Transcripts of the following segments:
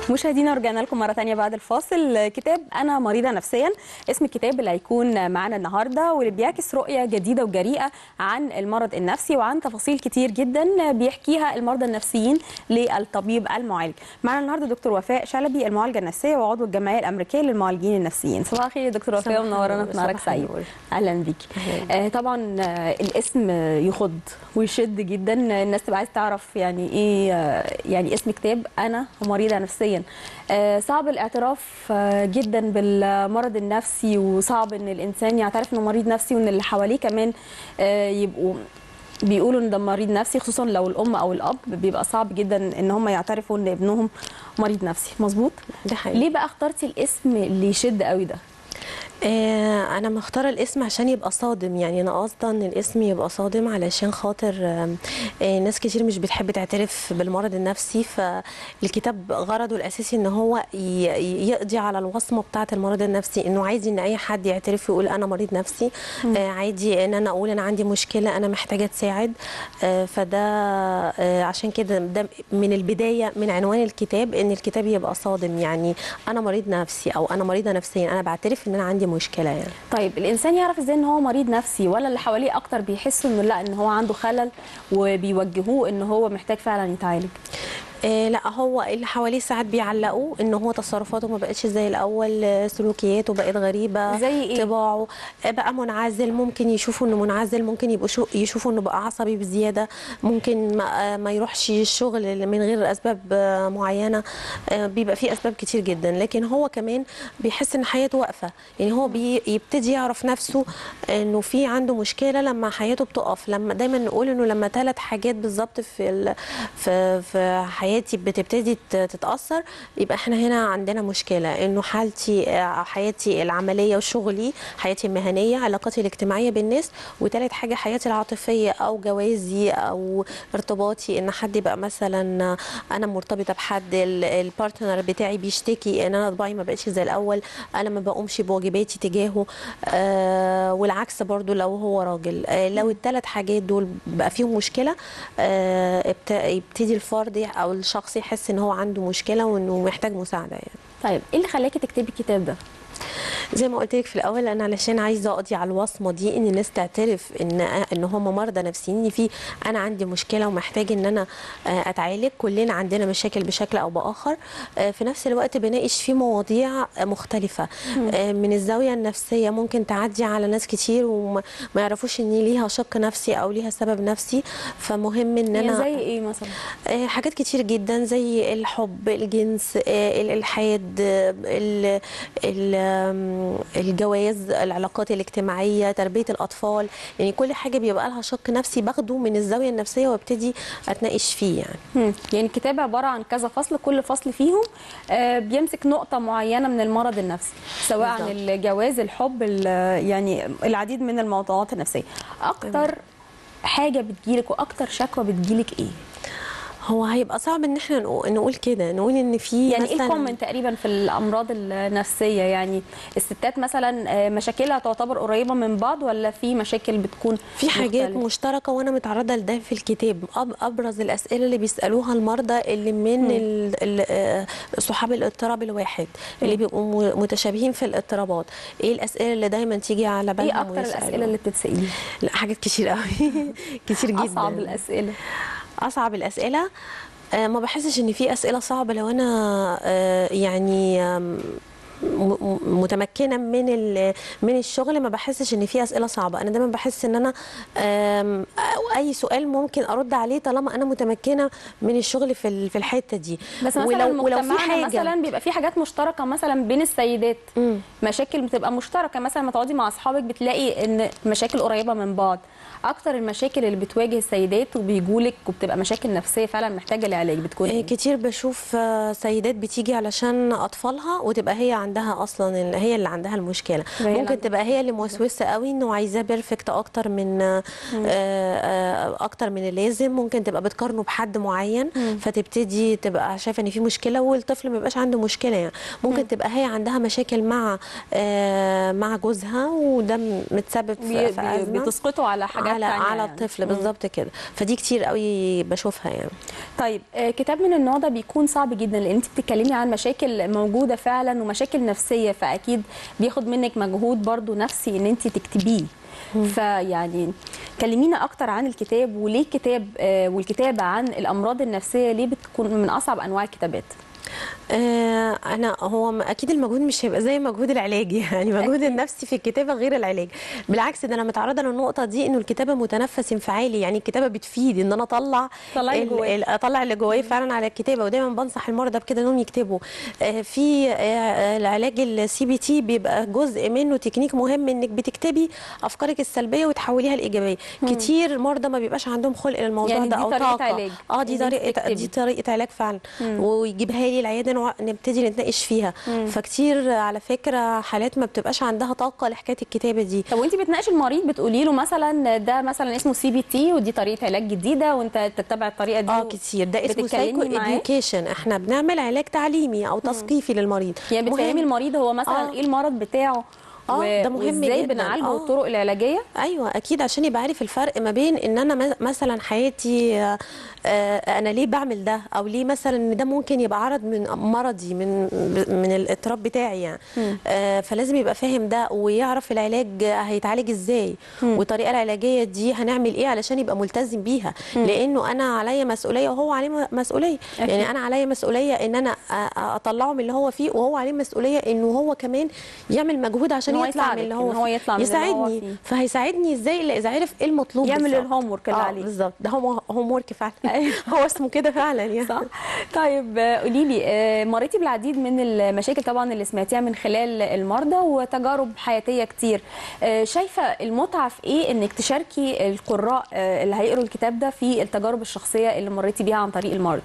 مشاهدينا رجعنا لكم مره ثانيه بعد الفاصل كتاب انا مريضه نفسيا اسم الكتاب اللي هيكون معانا النهارده واللي بيعكس رؤيه جديده وجريئه عن المرض النفسي وعن تفاصيل كتير جدا بيحكيها المرضى النفسيين للطبيب المعالج معانا النهارده دكتور وفاء شلبي المعالجه النفسيه وعضو الجمعيه الامريكيه للمعالجين النفسيين صباح الخير يا دكتور وفاء ومنورانا في نهارك سعيد اهلا بيكي آه طبعا آه الاسم يخض ويشد جدا الناس تبقى عايز تعرف يعني ايه آه يعني اسم كتاب انا مريضه نفسيا آه صعب الاعتراف آه جدا بالمرض النفسي وصعب ان الانسان يعترف انه مريض نفسي وان اللي حواليه كمان آه يبقوا بيقولوا ان ده مريض نفسي خصوصا لو الام او الاب بيبقى صعب جدا ان هم يعترفوا ان ابنهم مريض نفسي مظبوط ده حقيقي ليه بقى اخترتي الاسم اللي يشد قوي ده آه انا مختاره الاسم عشان يبقى صادم يعني انا قصده ان الاسم يبقى صادم علشان خاطر آه آه ناس كتير مش بتحب تعترف بالمرض النفسي فالكتاب غرضه الاساسي ان هو ي- يقضي على الوصمه بتاعه المرض النفسي انه عايز ان اي حد يعترف ويقول انا مريض نفسي آه عادي ان انا اقول انا عندي مشكله انا محتاجه اتساعد آه فده آه عشان كده ده من البدايه من عنوان الكتاب ان الكتاب يبقى صادم يعني انا مريض نفسي او انا مريضه نفسيا انا بعترف ان انا عندي مشكله يعني طيب الانسان يعرف ازاي ان هو مريض نفسي ولا اللي حواليه اكتر بيحسوا انه لا ان هو عنده خلل وبيوجهوه ان هو محتاج فعلا يتعالج آه لا هو اللي حواليه ساعات بيعلقوا ان هو تصرفاته ما بقتش زي الاول آه، سلوكياته بقت غريبه زي إيه؟ طباعه آه، بقى منعزل ممكن يشوفوا انه منعزل ممكن يبقوا شو يشوفوا انه بقى عصبي بزياده ممكن ما, آه، ما يروحش الشغل من غير اسباب آه، معينه آه، بيبقى في اسباب كتير جدا لكن هو كمان بيحس ان حياته واقفه يعني هو بيبتدي يعرف نفسه انه في عنده مشكله لما حياته بتقف لما دايما نقول انه لما ثلاث حاجات بالظبط في ال... في في حياتي بتبتدي ت- تتاثر يبقى احنا هنا عندنا مشكله انه حالتي آه، حياتي العمليه وشغلي حياتي المهنيه علاقاتي الاجتماعيه بالناس وثالث حاجه حياتي العاطفيه او جوازي او ارتباطي ان حد يبقى مثلا انا مرتبطه بحد ال- البارتنر بتاعي بيشتكي ان انا طباعي ما بقتش زي الاول انا ما بقومش بواجباتي تجاهه آه والعكس برضو لو هو راجل آه لو الثلاث حاجات دول بقى فيهم مشكله آه ابت- يبتدي الفرد يح- او الشخص يحس ان هو عنده مشكله وانه محتاج مساعده يعني طيب ايه اللي خلاكي تكتبي الكتاب ده زي ما قلت لك في الاول انا علشان عايزه اقضي على الوصمه دي ان الناس تعترف ان ان هم مرضى نفسيين في انا عندي مشكله ومحتاج ان انا آه، اتعالج كلنا عندنا مشاكل بشكل او باخر آه، في نفس الوقت بناقش في مواضيع آه، مختلفه آه، من الزاويه النفسيه ممكن تعدي على ناس كتير وما ما يعرفوش ان ليها شق نفسي او ليها سبب نفسي فمهم ان يعني انا زي ايه مثلا آه، حاجات كتير جدا زي الحب الجنس آه، الالحاد آه، ال- ال- آم، الجواز العلاقات الاجتماعيه تربيه الاطفال يعني كل حاجه بيبقى لها شق نفسي باخده من الزاويه النفسيه وابتدي اتناقش فيه يعني مم. يعني الكتاب عباره عن كذا فصل كل فصل فيهم آه، بيمسك نقطه معينه من المرض النفسي سواء عن بالظبط. الجواز الحب ال- يعني العديد من الموضوعات النفسيه اكتر حاجه بتجيلك واكتر شكوى بتجيلك ايه هو هيبقى صعب ان احنا نقو- نقول كده نقول ان في يعني ايه مثلا الكومن تقريبا في الامراض النفسيه يعني الستات مثلا آه، مشاكلها تعتبر قريبه من بعض ولا في مشاكل بتكون في حاجات مختلفة؟ مشتركه وانا متعرضه لده في الكتاب أب ابرز الاسئله اللي بيسالوها المرضى اللي من ال- ال- آه، صحاب الاضطراب الواحد اللي بيبقوا م- متشابهين في الاضطرابات ايه الاسئله اللي دايما تيجي على بالهم ايه اكتر ويسألوا؟ الاسئله اللي بتتساليها لا حاجات كتير قوي كتير جدا اصعب الاسئله اصعب الاسئله آه، ما بحسش ان في اسئله صعبه لو انا آه، يعني آم، م- م- متمكنه من ال- من الشغل ما بحسش ان في اسئله صعبه انا دايما بحس ان انا آم، أو اي سؤال ممكن ارد عليه طالما انا متمكنه من الشغل في ال- في الحته دي بس مثلا ولو ولو في مجتمعنا حاجه مثلا بيبقى في حاجات مشتركه مثلا بين السيدات مم. مشاكل بتبقى مشتركه مثلا لما تقعدي مع اصحابك بتلاقي ان مشاكل قريبه من بعض اكتر المشاكل اللي بتواجه السيدات وبيجولك وبتبقى مشاكل نفسيه فعلا محتاجه لعلاج بتكون آه، ايه كتير بشوف آه، سيدات بتيجي علشان اطفالها وتبقى هي عندها اصلا ال- هي اللي عندها المشكله هي اللي ممكن عندها تبقى هي اللي موسوسه قوي انه عايزاه بيرفكت اكتر من آه، آه، اكتر من اللازم ممكن تبقى بتقارنه بحد معين فتبتدي تبقى شايفه ان في مشكله والطفل ما يبقاش عنده مشكله يعني ممكن تبقى هي عندها مشاكل مع آه، مع جوزها وده م- متسبب بي في في بي ازمه بتسقطوا على حاجات على تانية على يعني. الطفل بالظبط كده فدي كتير قوي بشوفها يعني طيب آه، كتاب من النوع ده بيكون صعب جدا لان انت بتتكلمي عن مشاكل موجوده فعلا ومشاكل نفسيه فاكيد بياخد منك مجهود برضو نفسي ان انت تكتبيه فيعني كلمينا اكتر عن الكتاب وليه الكتاب آه، والكتابه عن الامراض النفسيه ليه بتكون من اصعب انواع الكتابات آه، انا هو م- اكيد المجهود مش هيبقى زي مجهود العلاج يعني مجهود النفسي في الكتابه غير العلاج بالعكس ده انا متعرضه للنقطه دي انه الكتابه متنفس انفعالي يعني الكتابه بتفيد ان انا اطلع طلعي اللي ال- جواكي. ال- اطلع اللي جوايا فعلا على الكتابه ودايما بنصح المرضى بكده انهم يكتبوا آه، في آه، العلاج السي بي تي بيبقى جزء منه تكنيك مهم انك بتكتبي افكارك السلبيه وتحوليها الايجابيه كتير مرضى ما بيبقاش عندهم خلق للموضوع يعني ده دي او طريقة طاقه علاج، اه دي إن أنت طريقه تكتبي. دي طريقه علاج فعلا ويجيبها لي العياده نوع- نبتدي نتناقش فيها فكتير على فكره حالات ما بتبقاش عندها طاقه لحكايه الكتابه دي طب وانت بتناقشي المريض بتقولي له مثلا ده مثلا اسمه سي بي تي ودي طريقه علاج جديده وانت تتبع الطريقه دي اه كتير ده اسمه بتتكلمي سايكو معاه؟ اديوكيشن احنا بنعمل علاج تعليمي او تثقيفي للمريض يعني بتفهمي مهم. المريض هو مثلا آه. ايه المرض بتاعه آه، و- ده مهم وازاي جداً. بنعالجه آه. والطرق العلاجيه ايوه اكيد عشان يبقى عارف الفرق ما بين ان انا م- مثلا حياتي آه، آه، انا ليه بعمل ده او ليه مثلا ان ده ممكن يبقى عرض من مرضي من من الاضطراب بتاعي يعني آه، فلازم يبقى فاهم ده ويعرف العلاج هيتعالج ازاي والطريقه العلاجيه دي هنعمل ايه علشان يبقى ملتزم بيها لانه انا عليا مسؤوليه وهو عليه م- مسؤوليه أكيد. يعني انا عليا مسؤوليه ان انا أ- اطلعه من اللي هو فيه وهو عليه مسؤوليه انه هو كمان يعمل مجهود عشان إن هو يطلع من يساعدك، اللي هو إن هو فيه. يطلع من اللي هو يساعدني فيه. فهيساعدني ازاي الا اذا عرف ايه المطلوب يعمل بالظبط. الهوم ورك اللي آه، عليه. بالظبط ده هو هوم ورك فعلا أيوة. هو اسمه كده فعلا يعني صح طيب آه، قولي لي آه، مريتي بالعديد من المشاكل طبعا اللي سمعتيها من خلال المرضى وتجارب حياتيه كتير آه، شايفه المتعه في ايه انك تشاركي القراء آه، اللي هيقروا الكتاب ده في التجارب الشخصيه اللي مريتي بيها عن طريق المرضى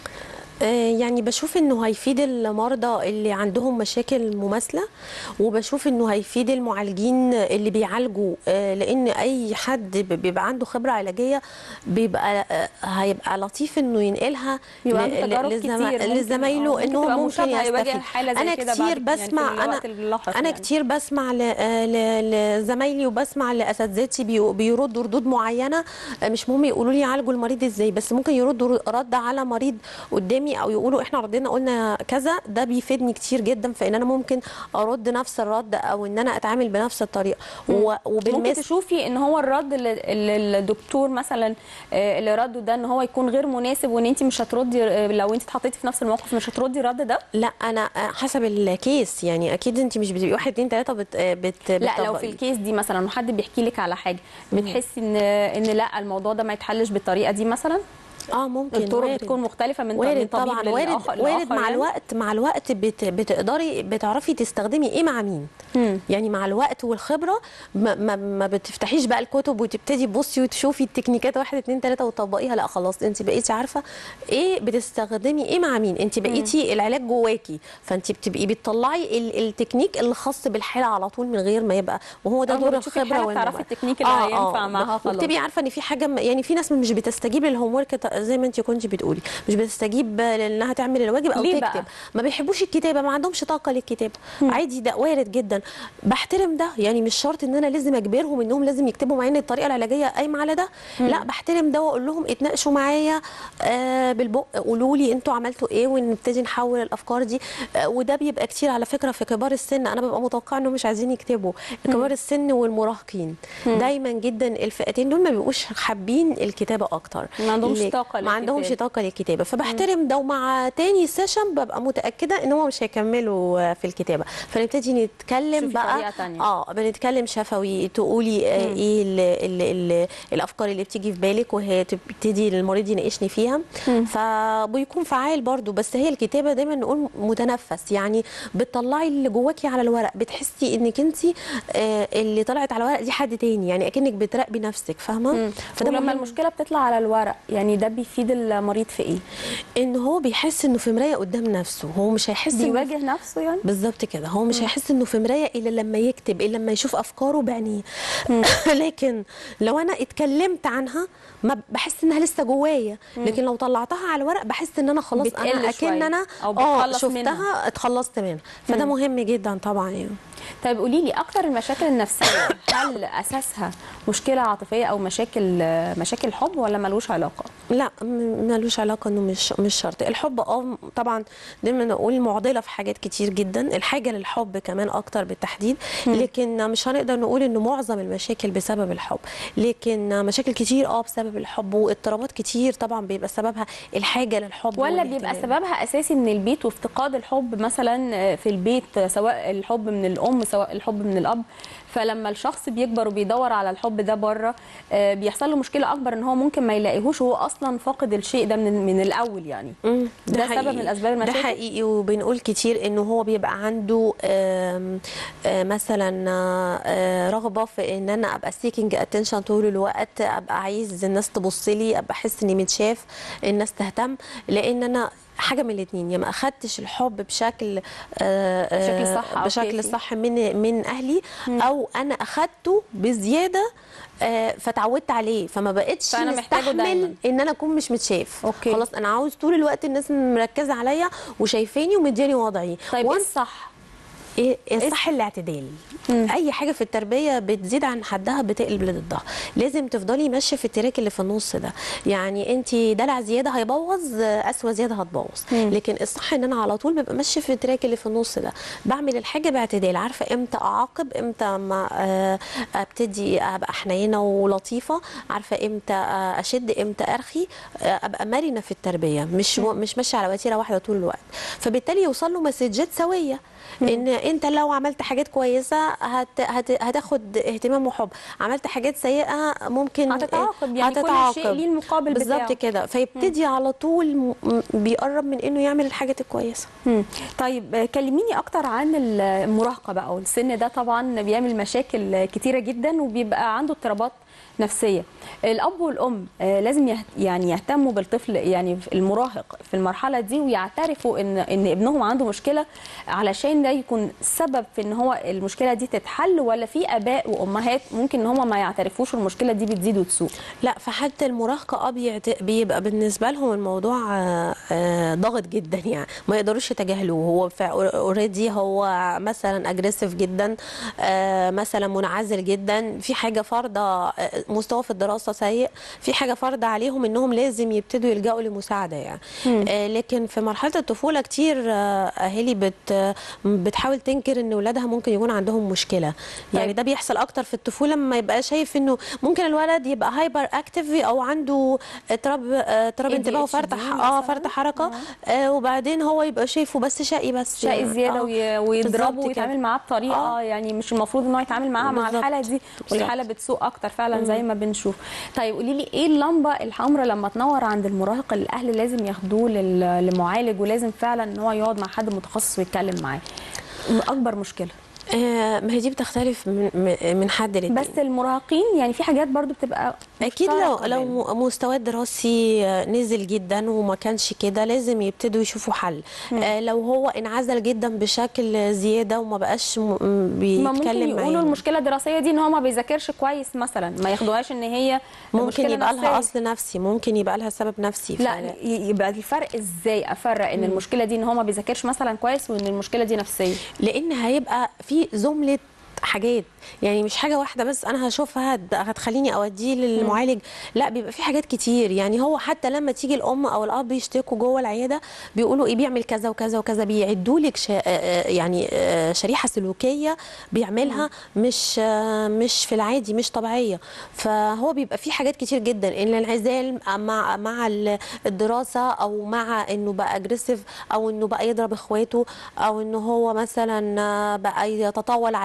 آه، يعني بشوف انه هيفيد المرضى اللي عندهم مشاكل مماثله وبشوف انه هيفيد المعالجين اللي بيعالجوا آه، لان اي حد ب- بيبقى عنده خبره علاجيه بيبقى آه، هيبقى لطيف انه ينقلها يبقى ل- عنده تجارب لزما- كتير ممكن- آه، لزمايله ممكن انهم تبقى ممكن مشابهة يواجه يستفيد حالة زي انا كده كتير بعد- يعني في بسمع انا الوقت اللاحق انا يعني. كتير بسمع ل- آه، ل- لزمايلي وبسمع لاساتذتي بي- بيردوا ردود معينه آه، مش مهم يقولوا لي يعالجوا المريض ازاي بس ممكن يردوا رد على مريض قدامي او يقولوا احنا ردينا قلنا كذا ده بيفيدني كتير جدا في ان انا ممكن ارد نفس الرد او ان انا اتعامل بنفس الطريقه و- ممكن وبالمثل تشوفي ان هو الرد اللي اللي الدكتور مثلا آه، اللي رده ده ان هو يكون غير مناسب وان انت مش هتردي آه، لو انت اتحطيتي في نفس الموقف مش هتردي الرد ده لا انا حسب الكيس يعني اكيد انت مش بتبقي واحد اتنين تلاته بت بت لا لو بتطبقي. في الكيس دي مثلا حد بيحكي لك على حاجه بتحسي ان ان لا الموضوع ده ما يتحلش بالطريقه دي مثلا اه ممكن الطرق وارد. بتكون مختلفه من من وارد طبيب طبعا وارد للآخر- وارد لآخر مع يعني؟ الوقت مع الوقت بت بتقدري بتعرفي تستخدمي ايه مع مين مم. يعني مع الوقت والخبره ما, ما, ما بتفتحيش بقى الكتب وتبتدي تبصي وتشوفي التكنيكات واحد اتنين تلاته وتطبقيها لا خلاص انت بقيتي عارفه ايه بتستخدمي ايه مع مين انت بقيتي العلاج جواكي فانت بتبقي بتطلعي ال- التكنيك اللي خاص بالحاله على طول من غير ما يبقى وهو ده أول ما دور بتشوفي الخبره الحالة بتعرفي والممارسة. التكنيك اللي هينفع معاها خلاص. وبتبقي عارفه ان في حاجه م- يعني في ناس مش بتستجيب للهوم ورك ت- زي ما انت كنتي بتقولي مش بتستجيب لانها تعمل الواجب او ليه تكتب بقى؟ ما بيحبوش الكتابه ما عندهمش طاقه للكتابه عادي ده وارد جدا بحترم ده يعني مش شرط ان انا لازم اجبرهم انهم لازم يكتبوا مع ان الطريقه العلاجيه قايمه على ده لا بحترم ده واقول لهم اتناقشوا معايا آه بالبق قولوا لي انتوا عملتوا ايه ونبتدي نحول الافكار دي آه وده بيبقى كتير على فكره في كبار السن انا ببقى متوقعه انهم مش عايزين يكتبوا كبار السن والمراهقين دايما جدا الفئتين دول ما بيبقوش حابين الكتابه اكتر ما عندهمش ليه؟ طاقة ما عندهمش للكتابة. طاقه للكتابه فبحترم ده ومع تاني سيشن ببقى متاكده ان هم مش هيكملوا في الكتابه فنبتدي نتكلم شوفي بقى طريقة تانية. اه بنتكلم شفوي تقولي آه ايه ال ال ال الافكار اللي بتيجي في بالك وهي تبتدي المريض يناقشني فيها فبيكون فعال برضو بس هي الكتابه دايما نقول متنفس يعني بتطلعي اللي جواكي على الورق بتحسي انك انت آه اللي طلعت على الورق دي حد تاني يعني اكنك بتراقبي نفسك فاهمه فده لما مهم. المشكله بتطلع على الورق يعني ده بيفيد المريض في ايه ان هو بيحس انه في مرايه قدام نفسه هو مش هيحس إنه بيواجه نفسه يعني بالظبط كده هو مش هيحس انه في مرايه الا لما يكتب الا لما يشوف افكاره بعينيه لكن لو انا اتكلمت عنها ما بحس انها لسه جوايا لكن لو طلعتها على الورق بحس ان انا خلاص بتقل انا شوية اكن انا أو اه بتخلص شفتها منها. اتخلصت منها فده مهم جدا طبعا يعني طيب قولي لي اكتر المشاكل النفسيه هل اساسها مشكله عاطفيه او مشاكل مشاكل حب ولا ملوش علاقه لا م- ملوش علاقه انه مش مش شرط الحب اه طبعا دايما نقول معضله في حاجات كتير جدا الحاجه للحب كمان اكتر بالتحديد لكن مش هنقدر نقول انه معظم المشاكل بسبب الحب لكن مشاكل كتير اه بسبب الحب واضطرابات كتير طبعا بيبقى سببها الحاجه للحب ولا بيبقى والاهتمام. سببها اساسي من البيت وافتقاد الحب مثلا في البيت سواء الحب من الام سواء الحب من الاب فلما الشخص بيكبر وبيدور على الحب ده بره آه، بيحصل له مشكله اكبر ان هو ممكن ما يلاقيهوش وهو اصلا فاقد الشيء ده من من الاول يعني مم، ده سبب حقيقي. من أسباب المشاكل؟ ده حقيقي وبنقول كتير انه هو بيبقى عنده آم، آه، مثلا آه، رغبه في ان انا ابقى سيكينج اتنشن طول الوقت ابقى عايز الناس تبص لي ابقى احس اني متشاف الناس تهتم لان انا حاجه من الاثنين يا ما اخدتش الحب بشكل آه، آه، بشكل صح أو بشكل كافي. صح من من اهلي او انا اخدته بزياده آه، فتعودت عليه فما بقتش فأنا محتاجه دايماً. مستحمل ان انا اكون مش متشاف أوكي. خلاص انا عاوز طول الوقت الناس مركزه عليا وشايفاني ومدياني وضعي طيب ايه وأنا- الصح إيه الصح الاعتدال اي حاجه في التربيه بتزيد عن حدها بتقلب لضدها لازم تفضلي ماشيه في التراك اللي في النص ده يعني انت دلع زياده هيبوظ قسوه زياده هتبوظ لكن الصح ان انا على طول ببقى ماشيه في التراك اللي في النص ده بعمل الحاجه باعتدال عارفه امتى اعاقب امتى ما آه، ابتدي ابقى حنينه ولطيفه عارفه امتى آه، اشد امتى ارخي آه، ابقى مرنه في التربيه مش مش ماشيه على وتيره واحده طول الوقت فبالتالي يوصل له مسجات سويه ان انت لو عملت حاجات كويسه هت هت هتاخد اهتمام وحب عملت حاجات سيئه ممكن هتتعاقب يعني كل هتتعاقب. شيء ليه المقابل بتاعه بالظبط كده فيبتدي على طول م- م- بيقرب من انه يعمل الحاجات الكويسه مم. طيب آه، كلميني اكتر عن المراهقه بقى والسن ده طبعا بيعمل مشاكل كتيره جدا وبيبقى عنده اضطرابات نفسيه الاب والام آه، لازم يهت يعني يهتموا بالطفل يعني في المراهق في المرحله دي ويعترفوا ان ان ابنهم عنده مشكله علشان ده يكون سبب في ان هو المشكله دي تتحل ولا في اباء وامهات ممكن ان هم ما يعترفوش والمشكله دي بتزيد وتسوء لا فحتى المراهقه اه بيعت- بيبقى بالنسبه لهم الموضوع آه، آه، ضاغط جدا يعني ما يقدروش يتجاهلوه هو اوريدي هو مثلا اجريسيف جدا آه، مثلا منعزل جدا في حاجه فرضه آه، مستوى في الدراسه سيء في حاجه فرض عليهم انهم لازم يبتدوا يلجأوا لمساعده يعني آه، لكن في مرحله الطفوله كتير آه، اهالي بت بتحاول تنكر ان ولادها ممكن يكون عندهم مشكله يعني طيب. ده بيحصل اكتر في الطفوله لما يبقى شايف انه ممكن الولد يبقى هايبر اكتيف او عنده اضطراب آه، اضطراب ADHD انتباه وفرط ح- اه مثلاً. فرط حركه آه وبعدين هو يبقى شايفه بس شقي بس شقي زياده آه، وي- ويضربه بالظبط ويتعامل كده. معاه بطريقه آه. يعني مش المفروض ان هو يتعامل معاها مع بالظبط. الحاله دي والحاله بتسوء اكتر فعلا زي ما بنشوف طيب قولي لي ايه اللمبه الحمراء لما تنور عند المراهق اللي الاهل لازم ياخدوه لل- لمعالج ولازم فعلا ان هو يقعد مع حد متخصص ويتكلم معاه اكبر مشكله آه ما هي دي بتختلف من من- من حد للتاني بس المراهقين يعني في حاجات برضو بتبقى اكيد لو مشتركة لو بينهم. م- مستواه الدراسي آه، نزل جدا وما كانش كده لازم يبتدوا يشوفوا حل آه لو هو انعزل جدا بشكل زياده وما بقاش م- م- ما ممكن بيتكلم يقولوا معاهم المشكله الدراسيه دي ان هو ما بيذاكرش كويس مثلا ما ياخدوهاش ان هي ممكن مشكلة يبقى لها نفسية. اصل نفسي ممكن يبقى لها سبب نفسي لا فلا- ي- يبقى الفرق ازاي افرق ان المشكله دي ان هو ما بيذاكرش مثلا كويس وان المشكله دي نفسيه لان هيبقى في زمله حاجات يعني مش حاجه واحده بس انا هشوفها هت- هتخليني اوديه للمعالج لا بيبقى في حاجات كتير يعني هو حتى لما تيجي الام او الاب يشتكوا جوه العياده بيقولوا ايه بيعمل كذا وكذا وكذا بيعدوا لك شا... آه، يعني آه، شريحه سلوكيه بيعملها مش آه، مش في العادي مش طبيعيه فهو بيبقى في حاجات كتير جدا ان الانعزال مع مع ال- الدراسه او مع انه بقى اجريسيف او انه بقى يضرب اخواته او انه هو مثلا آه، بقى يتطاول عليهم ممكن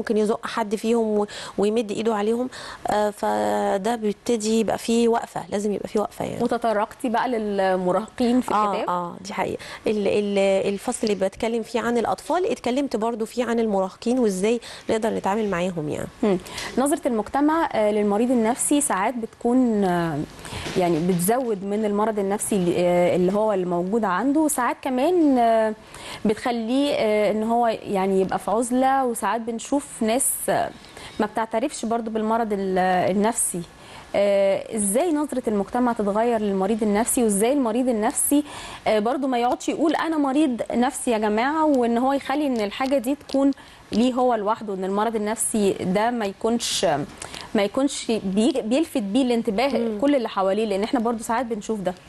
ممكن يزق حد فيهم و- ويمد ايده عليهم آه، فده بيبتدي يبقى فيه وقفه لازم يبقى فيه وقفه يعني وتطرقتي بقى للمراهقين في اه الكتاب اه دي حقيقه ال- ال- الفصل اللي بتكلم فيه عن الاطفال اتكلمت برضو فيه عن المراهقين وازاي نقدر نتعامل معاهم يعني مم. نظرة المجتمع آه، للمريض النفسي ساعات بتكون آه، يعني بتزود من المرض النفسي اللي- آه، اللي هو الموجود عنده وساعات كمان آه، بتخليه آه، ان هو يعني يبقى في عزلة وساعات بنشوف ناس آه، ما بتعترفش برضو بالمرض ال- النفسي آه، ازاي نظرة المجتمع تتغير للمريض النفسي وازاي المريض النفسي آه، برضو ما يقعدش يقول انا مريض نفسي يا جماعة وان هو يخلي ان الحاجة دي تكون ليه هو لوحده ان المرض النفسي ده ما يكونش ما يكونش بي- بيلفت بيه الانتباه كل اللي حواليه لان احنا برضو ساعات بنشوف ده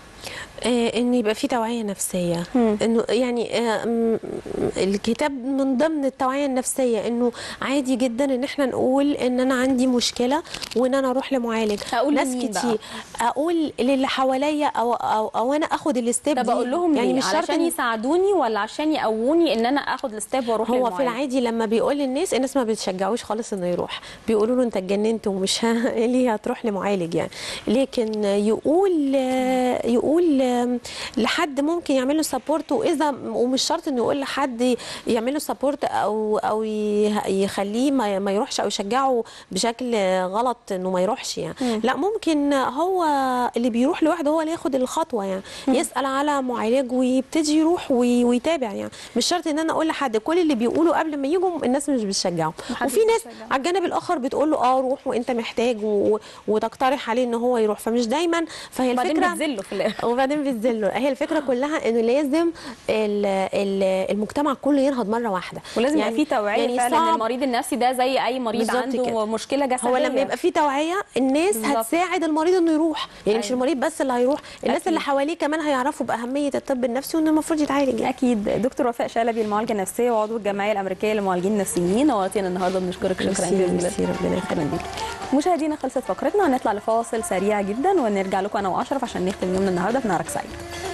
آه، ان يبقى في توعيه نفسيه مم. انه يعني آه، م- الكتاب من ضمن التوعيه النفسيه انه عادي جدا ان احنا نقول ان انا عندي مشكله وان انا اروح لمعالج أقول ناس لمين بقى؟ كتير اقول للي حواليا او او او انا اخد الستيب طب دي اقول لهم يعني يعني مش شرط علشان إن- يساعدوني ولا عشان يقووني ان انا اخد الستيب واروح هو للمعالج؟ في العادي لما بيقول للناس الناس ما بتشجعوش خالص انه يروح بيقولوا له انت اتجننت ومش ه- ليه هتروح لمعالج يعني لكن يقول يقول لحد ممكن يعمل له سبورت واذا ومش شرط انه يقول لحد يعمل له سبورت او او ي- يخليه ما ما يروحش او يشجعه بشكل غلط انه ما يروحش يعني لا ممكن هو اللي بيروح لوحده هو اللي ياخد الخطوه يعني يسال على معالج ويبتدي يروح وي- ويتابع يعني مش شرط ان انا اقول لحد كل اللي بيقولوا قبل ما يجوا الناس مش بتشجعه محدش وفي ناس بيشجعه. على الجانب الاخر بتقول له اه روح وانت محتاج و... وتقترح عليه ان هو يروح فمش دايما فهي وبعدين الفكره بتذله في الاخر وبعدين بتذله هي الفكره كلها انه لازم ال... ال... المجتمع كله ينهض مره واحده ولازم يبقى في توعيه يعني فعلا ان صعب المريض النفسي ده زي اي مريض بالظبط عنده كده. مشكله جسديه هو لما يبقى في توعيه الناس بالظبط. هتساعد المريض انه يروح يعني مش أيوة. المريض بس اللي هيروح الناس أكيد. اللي حواليه كمان هيعرفوا باهميه الطب النفسي وانه المفروض يتعالج يعني. اكيد دكتور وفاء شلبي المعالجه النفسيه وعضو الجمعيه الامريكيه للمعالجين النفسيين نورتينا النهارده بنشكرك شكرا ميرسي، جزيلا ميرسي، ربنا شكرا ليك مشاهدينا خلصت فقرتنا هنطلع لفاصل سريع جدا ونرجع لكم انا واشرف عشان نختم يومنا النهارده في نهارك سعيد